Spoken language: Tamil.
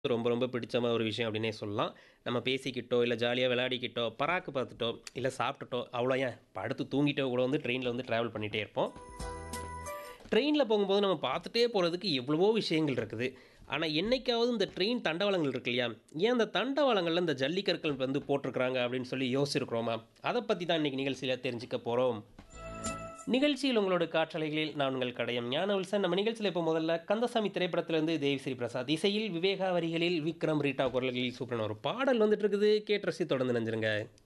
ரொம்ப ரொம்ப பிடிச்ச ஒரு விஷயம் அப்படின்னே சொல்லலாம். நம்ம பேசிக்கிட்டோ, இல்ல ஜாலியா விளையாடிக்கிட்டோ, பராக்கு பார்த்துட்டோ, இல்ல சாப்பிட்டுட்டோ, அவ்வளோ ஏன் படுத்து தூங்கிட்டோ கூட வந்து ட்ரெயின்ல வந்து ட்ராவல் பண்ணிட்டே இருப்போம். ட்ரெயின்ல போகும்போது நம்ம பார்த்துட்டே போறதுக்கு எவ்வளவோ விஷயங்கள் இருக்குது. ஆனா, என்னைக்காவது இந்த ட்ரெயின் தண்டவாளங்கள் இருக்கு இல்லையா? ஏன் அந்த தண்டவாளங்கள்ல இந்த ஜல்லிக்கற்கள் வந்து போட்டிருக்கிறாங்க அப்படின்னு சொல்லி யோசிச்சிருக்கிறோமா? அத பத்தி தான் இன்னைக்கு நிகழ்ச்சியில தெரிஞ்சுக்க போறோம். நிகழ்ச்சியில் உங்களோட காற்றலைகளில் நான் உங்கள் கடையம் ஞானவில்சன். நம்ம நிகழ்ச்சியில இப்போ முதல்ல கந்தசாமி திரைப்படத்திலிருந்து தேவிஸ்ரீ பிரசாத் இசையில், விவேகா வரிகளில் விக்ரம், ரீட்டா குரல்களில் சூப்பரான ஒரு பாடல் வந்துட்டு இருக்குது. கேட்டு ரசித்து தொடர்ந்து இணைஞ்சிருங்க.